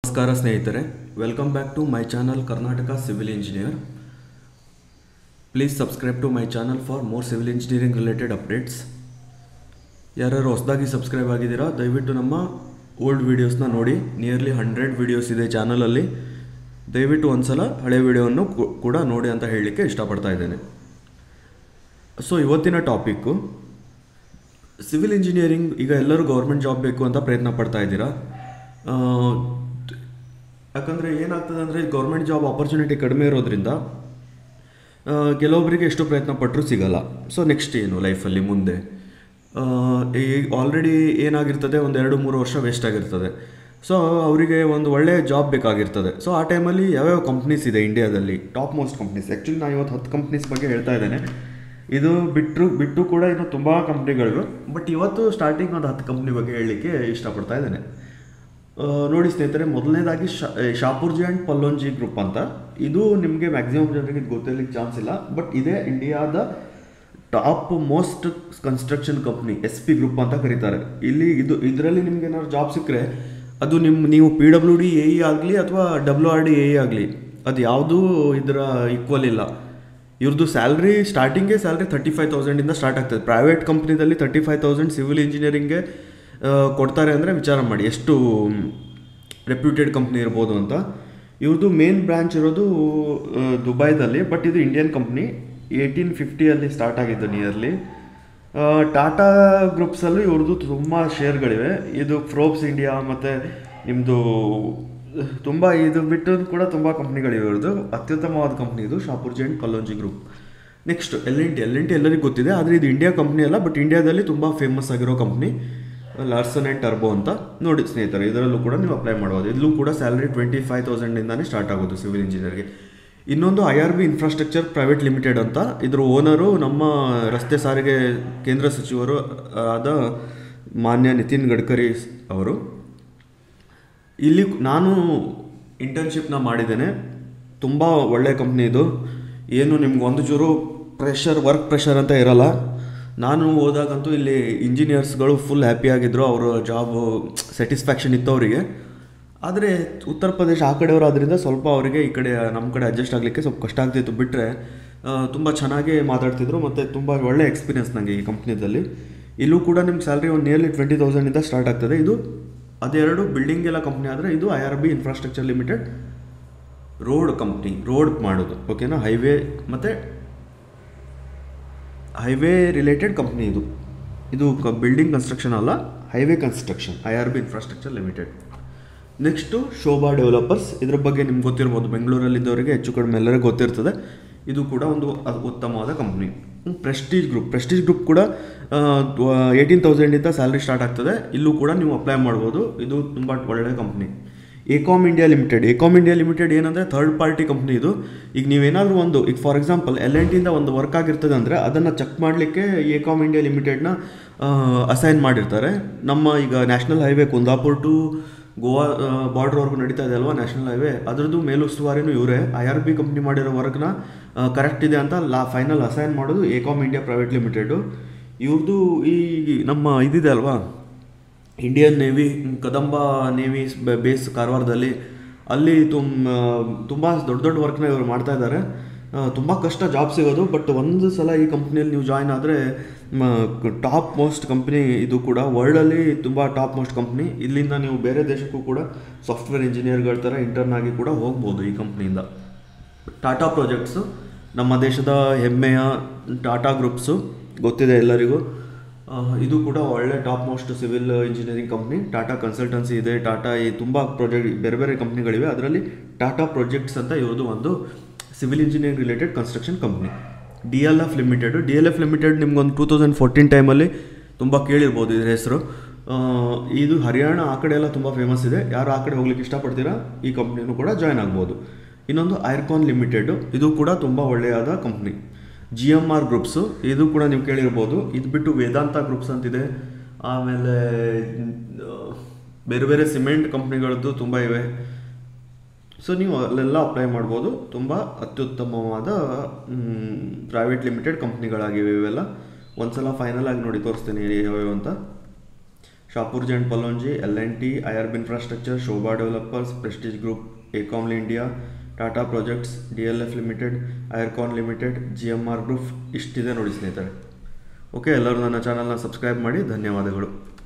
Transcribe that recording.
ನಮಸ್ಕಾರ ಸ್ನೇಹಿತರೆ welcome back to my channel Karnataka civil engineer please subscribe to my channel for more civil engineering related updates ಯಾರ್ಯಾರು ಹೊಸದಾಗಿ subscribe ಆಗಿದ್ದೀರಾ ದಯವಿಟ್ಟು ನಮ್ಮ ಓಲ್ಡ್ ವೀಡಿಯೋಸ್ನ ನೋಡಿ ನಿಯರ್ಲಿ ಹಂಡ್ರೆಡ್ ವೀಡಿಯೋಸ್ ಇದೆ ಚಾನಲಲ್ಲಿ ದಯವಿಟ್ಟು ಒಂದ್ಸಲ ಹಳೆ ವೀಡಿಯೋವನ್ನು ಕೂಡ ನೋಡಿ ಅಂತ ಹೇಳಲಿಕ್ಕೆ ಇಷ್ಟಪಡ್ತಾ ಇದ್ದೇನೆ ಸೊ ಇವತ್ತಿನ ಟಾಪಿಕ್ಕು ಸಿವಿಲ್ ಇಂಜಿನಿಯರಿಂಗ್ ಈಗ ಎಲ್ಲರೂ ಗೌರ್ಮೆಂಟ್ ಜಾಬ್ ಬೇಕು ಅಂತ ಪ್ರಯತ್ನ ಪಡ್ತಾ ಇದ್ದೀರಾ ಆ, ಯಾಕಂದರೆ ಏನಾಗ್ತದೆ ಅಂದರೆ ಗೌರ್ಮೆಂಟ್ ಜಾಬ್ ಆಪರ್ಚುನಿಟಿ ಕಡಿಮೆ ಇರೋದ್ರಿಂದ ಆ, ಕೆಲವೊಬ್ಬರಿಗೆ ಎಷ್ಟು ಪ್ರಯತ್ನ ಪಟ್ಟರೂ ಸಿಗಲ್ಲ ಸೊ ನೆಕ್ಸ್ಟ್ ಏನು ಲೈಫಲ್ಲಿ ಮುಂದೆ ಆ, ಈಗ ಆಲ್ರೆಡಿ ಏನಾಗಿರ್ತದೆ ಒಂದು ಎರಡು ಮೂರು ವರ್ಷ ವೇಸ್ಟ್ ಆಗಿರ್ತದೆ ಸೊ ಅವರಿಗೆ ಒಂದು ಒಳ್ಳೆಯ ಜಾಬ್ ಬೇಕಾಗಿರ್ತದೆ ಸೊ ಆ ಟೈಮಲ್ಲಿ ಯಾವ್ಯಾವ ಕಂಪ್ನೀಸ್ ಇದೆ ಇಂಡಿಯಾದಲ್ಲಿ ಟಾಪ್ ಮೋಸ್ಟ್ ಕಂಪ್ನೀಸ್ ಆ್ಯಕ್ಚುಲಿ ನಾನು ಇವತ್ತು ಹತ್ತು ಕಂಪ್ನೀಸ್ ಬಗ್ಗೆ ಹೇಳ್ತಾ ಇದ್ದೇನೆ ಇದು ಬಿಟ್ಟರು ಬಿಟ್ಟು ಕೂಡ ಇನ್ನು ತುಂಬ ಕಂಪ್ನಿಗಳಿವೆ ಬಟ್ ಇವತ್ತು ಸ್ಟಾರ್ಟಿಂಗ್ ಒಂದು ಹತ್ತು ಕಂಪ್ನಿ ಬಗ್ಗೆ ಹೇಳಲಿಕ್ಕೆ ಇಷ್ಟಪಡ್ತಾ ಇದ್ದೇನೆ ಆ, ನೋಡಿ ಸ್ನೇಹಿತರೆ ಮೊದಲನೇದಾಗಿ ಶಾ- ಏ, ಶಾಪುರ್ಜಿ ಆ್ಯಂಡ್ ಪಲ್ಲೊಂಜಿ ಗ್ರೂಪ್ ಅಂತ ಇದು ನಿಮಗೆ ಮ್ಯಾಕ್ಸಿಮಮ್ ಜನರಿಗೆ ಇದು ಗೊತ್ತಿರಲಿಕ್ಕೆ ಚಾನ್ಸ್ ಇಲ್ಲ ಬಟ್ ಇದೇ ಇಂಡಿಯಾದ top most construction company S P group ಅಂತ ಕರೀತಾರೆ ಇಲ್ಲಿ ಇದು ಇದರಲ್ಲಿ ನಿಮ್ಗೆ ಏನಾದ್ರು ಜಾಬ್ ಸಿಕ್ಕರೆ ಅದು ನಿಮ್ಮ ನೀವು P W D A E ಆಗಲಿ ಅಥವಾ W R D A E ಆಗಲಿ ಅದು ಯಾವುದೂ ಇದರ ಈಕ್ವಲ್ ಇಲ್ಲ ಇವ್ರದ್ದು ಸ್ಯಾಲ್ರಿ ಸ್ಟಾರ್ಟಿಂಗೇ ಸ್ಯಾಲ್ರಿ ತರ್ಟಿ ಫೈವ್ ತೌಸಂಡಿಂದ ಸ್ಟಾರ್ಟ್ ಆಗ್ತದೆ ಪ್ರೈವೇಟ್ ಕಂಪ್ನಿದಲ್ಲಿ ತರ್ಟಿ ಫೈವ್ ತೌಸಂಡ್ ಸಿವಿಲ್ ಇಂಜಿನಿಯರಿಂಗ್ಗೆ ಕೊಡ್ತಾರೆ ಅಂದರೆ ವಿಚಾರ ಮಾಡಿ ಎಷ್ಟು ರೆಪ್ಯೂಟೆಡ್ ಕಂಪ್ನಿ ಇರ್ಬೋದು ಅಂತ ಇವ್ರದ್ದು ಮೇನ್ ಬ್ರಾಂಚ್ ಇರೋದು ಆ, ದುಬೈದಲ್ಲಿ ಬಟ್ ಇದು ಇಂಡಿಯನ್ ಕಂಪ್ನಿ ಏಯ್ಟೀನ್ ಫಿಫ್ಟಿಯಲ್ಲಿ ಸ್ಟಾರ್ಟ್ ಆಗಿದ್ದು ನಿಯರ್ಲಿ ಟಾಟಾ ಗ್ರೂಪ್ಸಲ್ಲೂ ಇವ್ರದ್ದು ತುಂಬ ಶೇರ್ಗಳಿವೆ ಇದು ಫ್ರೋಬ್ಸ್ ಇಂಡಿಯಾ ಮತ್ತು ನಿಮ್ಮದು ತುಂಬ ಇದು ಬಿಟ್ಟು ಕೂಡ ತುಂಬ ಕಂಪ್ನಿಗಳಿವೆ ಇವ್ರದ್ದು ಅತ್ಯುತ್ತಮವಾದ ಕಂಪ್ನಿ ಇದು Shapoorji and Pallonji group next L N T L N T ಎಲ್ಲರಿಗೂ ಗೊತ್ತಿದೆ ಆದರೆ ಇದು ಇಂಡಿಯಾ ಕಂಪ್ನಿ ಅಲ್ಲ ಬಟ್ ಇಂಡಿಯಾದಲ್ಲಿ ತುಂಬ ಫೇಮಸ್ ಆಗಿರೋ ಕಂಪ್ನಿ ಲಾರ್ಸನ್ ಆ್ಯಂಡ್ ಟರ್ಬೋ ಅಂತ ನೋಡಿ ಸ್ನೇಹಿತರೆ ಇದರಲ್ಲೂ ಕೂಡ ನೀವು ಅಪ್ಲೈ ಮಾಡ್ಬೋದು ಇಲ್ಲೂ ಕೂಡ ಸ್ಯಾಲ್ರಿ ಟ್ವೆಂಟಿ ಫೈವ್ ತೌಸಂಡಿಂದಾನೇ ಸ್ಟಾರ್ಟ್ ಆಗೋದು ಸಿವಿಲ್ ಇಂಜಿನಿಯರ್ಗೆ ಇನ್ನೊಂದು I R B infrastructure private limited ಅಂತ ಇದ್ರ ಓನರು ನಮ್ಮ ರಸ್ತೆ ಸಾರಿಗೆ ಕೇಂದ್ರ ಸಚಿವರು ಆದ ಮಾನ್ಯ ನಿತಿನ್ ಗಡ್ಕರಿ ಅವರು ಇಲ್ಲಿ ನಾನು ಇಂಟರ್ನ್ಶಿಪ್ನ ಮಾಡಿದ್ದೇನೆ ತುಂಬ ಒಳ್ಳೆಯ ಕಂಪ್ನಿ ಇದು ಏನು ನಿಮ್ಗೆ ಒಂದು ಚೂರು ಪ್ರೆಷರ್ ವರ್ಕ್ ಪ್ರೆಷರ್ ಅಂತ ಇರಲ್ಲ ನಾನು ಹೋದಾಗಂತೂ ಇಲ್ಲಿ ಇಂಜಿನಿಯರ್ಸ್ಗಳು ಫುಲ್ ಹ್ಯಾಪಿಯಾಗಿದ್ದರು ಅವರ ಜಾಬ್ ಸ್ಯಾಟಿಸ್ಫ್ಯಾಕ್ಷನ್ ಇತ್ತು ಅವರಿಗೆ ಆದರೆ ಉತ್ತರ ಪ್ರದೇಶ ಆ ಕಡೆಯವರು ಆದ್ದರಿಂದ ಸ್ವಲ್ಪ ಅವರಿಗೆ ಈ ಕಡೆ ನಮ್ಮ ಕಡೆ ಅಡ್ಜಸ್ಟ್ ಆಗಲಿಕ್ಕೆ ಸ್ವಲ್ಪ ಕಷ್ಟ ಆಗ್ತಿತ್ತು ಬಿಟ್ಟರೆ ತುಂಬ ಚೆನ್ನಾಗಿ ಮಾತಾಡ್ತಿದ್ರು ಮತ್ತು ತುಂಬ ಒಳ್ಳೆ ಎಕ್ಸ್ಪೀರಿಯನ್ಸ್ ನನಗೆ ಈ ಕಂಪ್ನಿದಲ್ಲಿ ಇಲ್ಲೂ ಕೂಡ ನಿಮ್ಗೆ ಸ್ಯಾಲ್ರಿ ಒಂದು ನಿಯರ್ಲಿ ಟ್ವೆಂಟಿ ತೌಸಂಡಿಂದ ಸ್ಟಾರ್ಟ್ ಆಗ್ತದೆ ಇದು ಅದೆರಡು ಬಿಲ್ಡಿಂಗ್ ಎಲ್ಲ ಕಂಪ್ನಿ ಆದರೆ ಇದು I R B infrastructure limited road company road ಮಾಡೋದು ಓಕೆನಾ ಹೈವೇ ಮತ್ತು ಹೈವೇ ರಿಲೇಟೆಡ್ ಕಂಪ್ನಿ ಇದು ಇದು ಬಿಲ್ಡಿಂಗ್ ಕನ್ಸ್ಟ್ರಕ್ಷನ್ ಅಲ್ಲ highway construction I R B infrastructure limited next Sobha developers ಇದ್ರ ಬಗ್ಗೆ ನಿಮ್ಗೆ ಗೊತ್ತಿರ್ಬೋದು ಬೆಂಗಳೂರಲ್ಲಿದ್ದವರಿಗೆ ಹೆಚ್ಚು ಕಡಿಮೆ ಎಲ್ಲರಿಗೂ ಗೊತ್ತಿರ್ತದೆ ಇದು ಕೂಡ ಒಂದು ಅ- ಉತ್ತಮವಾದ company prestige group prestige group ಕೂಡ ಏಯ್ಟೀನ್ ತೌಸಂಡಿಂದ ಸ್ಯಾಲ್ರಿ ಸ್ಟಾರ್ಟ್ ಆಗ್ತದೆ ಇಲ್ಲೂ ಕೂಡ ನೀವು ಅಪ್ಲೈ ಮಾಡ್ಬೋದು ಇದು ತುಂಬ ಒಳ್ಳೆಯ company AECOM India limited AECOM India limited ಏನಂದರೆ ಥರ್ಡ್ ಪಾರ್ಟಿ ಕಂಪ್ನಿ ಇದು ಈಗ ನೀವೇನಾದರೂ ಒಂದು ಈಗ ಫಾರ್ ಎಕ್ಸಾಂಪಲ್ ಎಲ್ ಎನ್ ಟಿಯಿಂದ ಒಂದು ವರ್ಕ್ ಆಗಿರ್ತದೆ ಅಂದರೆ ಅದನ್ನು ಚೆಕ್ ಮಾಡಲಿಕ್ಕೆ ಎಕಾಮ್ ಇಂಡಿಯಾ ಲಿಮಿಟೆಡ್ನ ಅಸೈನ್ ಮಾಡಿರ್ತಾರೆ ನಮ್ಮ ಈಗ national highway Kundapur to Goa ಬಾರ್ಡ್ರ್ವರೆಗೂ ನಡೀತಾ ಇದೆ ಅಲ್ವಾ ನ್ಯಾಷನಲ್ ಹೈವೇ ಅದರದ್ದು ಮೇಲುಸ್ತುವಾರಿನೂ ಇವರೇ ಐ ಆರ್ ಬಿ ಕಂಪ್ನಿ ಮಾಡಿರೋ ವರ್ಕ್ನ ಕರೆಕ್ಟ್ ಇದೆ ಅಂತ ಲಾ ಫೈನಲ್ ಅಸೈನ್ ಮಾಡೋದು ಎಕಾಮ್ ಇಂಡಿಯಾ ಪ್ರೈವೇಟ್ ಲಿಮಿಟೆಡು ಇವ್ರದ್ದು ಈ ನಮ್ಮ ಇದಿದೆ ಅಲ್ವಾ Indian navy Kadamba navy base ಕಾರವಾರದಲ್ಲಿ ಅಲ್ಲಿ ತುಂಬ ತುಂಬ ದೊಡ್ಡ ದೊಡ್ಡ ವರ್ಕ್ನ ಇವರು ಮಾಡ್ತಾ ಇದ್ದಾರೆ ತುಂಬ ಕಷ್ಟ ಜಾಬ್ ಸಿಗೋದು ಬಟ್ ಒಂದು ಸಲ ಈ ಕಂಪ್ನಿಯಲ್ಲಿ ನೀವು ಜಾಯ್ನ್ ಆದರೆ ಟಾಪ್ ಮೋಸ್ಟ್ ಕಂಪ್ನಿ ಇದು ಕೂಡ ವರ್ಲ್ಡಲ್ಲಿ ತುಂಬ ಟಾಪ್ ಮೋಸ್ಟ್ ಕಂಪ್ನಿ ಇಲ್ಲಿಂದ ನೀವು ಬೇರೆ ದೇಶಕ್ಕೂ ಕೂಡ ಸಾಫ್ಟ್ವೇರ್ ಇಂಜಿನಿಯರ್ಗಳ ಥರ ಇಂಟರ್ನ್ ಆಗಿ ಕೂಡ ಹೋಗ್ಬೋದು ಈ ಕಂಪ್ನಿಯಿಂದ ಟಾಟಾ ಪ್ರಾಜೆಕ್ಟ್ಸು ನಮ್ಮ ದೇಶದ ಹೆಮ್ಮೆಯ ಟಾಟಾ ಗ್ರೂಪ್ಸು ಗೊತ್ತಿದೆ ಎಲ್ಲರಿಗೂ ಆ, ಇದು ಕೂಡ ಒಳ್ಳೆ top most civil engineering company Tata consultancy ಇದೆ ಟಾಟಾ ಈ ತುಂಬ ಪ್ರಾಜೆಕ್ಟ್ ಬೇರೆ ಬೇರೆ ಕಂಪ್ನಿಗಳಿವೆ ಅದರಲ್ಲಿ ಟಾಟಾ ಪ್ರಾಜೆಕ್ಟ್ಸ್ ಅಂತ ಇವ್ರದ್ದು ಒಂದು civil engineering related construction company D L F limited D L F limited ನಿಮ್ಗೊಂದು ಟೂ ತೌಸಂಡ್ ಫೋರ್ಟೀನ್ ಟೈಮಲ್ಲಿ ತುಂಬ ಕೇಳಿರ್ಬೋದು ಇದ್ರ ಹೆಸರು ಆ, ಇದು ಹರಿಯಾಣ ಆ ಕಡೆ ಎಲ್ಲ ತುಂಬ ಫೇಮಸ್ ಇದೆ ಯಾರು ಆ ಕಡೆ ಹೋಗ್ಲಿಕ್ಕೆ ಇಷ್ಟಪಡ್ತೀರಾ ಈ ಕಂಪ್ನಿನೂ ಕೂಡ ಜಾಯ್ನ್ ಆಗ್ಬೋದು ಇನ್ನೊಂದು ಐರ್ಕಾನ್ ಲಿಮಿಟೆಡ್ ಇದು ಕೂಡ ತುಂಬ ಒಳ್ಳೆಯದ company G M R groups ಇದು ಕೂಡ ನೀವು ಕೇಳಿರ್ಬೋದು ಇದು ಬಿಟ್ಟು ವೇದಾಂತ ಗ್ರೂಪ್ಸ್ ಅಂತಿದೆ ಆಮೇಲೆ ಆ, ಬೇರೆ ಬೇರೆ ಸಿಮೆಂಟ್ ಕಂಪ್ನಿಗಳದ್ದು ತುಂಬ ಇವೆ ಸೊ ನೀವು ಅಲ್ಲೆಲ್ಲ ಅಪ್ಲೈ ಮಾಡ್ಬೋದು ತುಂಬ ಅತ್ಯುತ್ತಮವಾದ ಪ್ರೈವೇಟ್ ಲಿಮಿಟೆಡ್ ಕಂಪ್ನಿಗಳಾಗಿವೆ ಇವೆಲ್ಲ ಒಂದ್ಸಲ ಫೈನಲ್ ಆಗಿ ನೋಡಿ ತೋರಿಸ್ತೇನೆ ಯಾವ್ಯಾವ ಅಂತ Shapoorji Pallonji L N T IRB infrastructure Sobha developers prestige group ಎಕಾಮ್ಲಿ India Tata projects D L F limited Ircon limited G M R group ಇಷ್ಟಿದೆ ನೋಡಿ ಸ್ನೇಹಿತರೆ ಓಕೆ ಎಲ್ಲರೂ ನನ್ನ ಚಾನಲ್ನ ಸಬ್ಸ್ಕ್ರೈಬ್ ಮಾಡಿ ಧನ್ಯವಾದಗಳು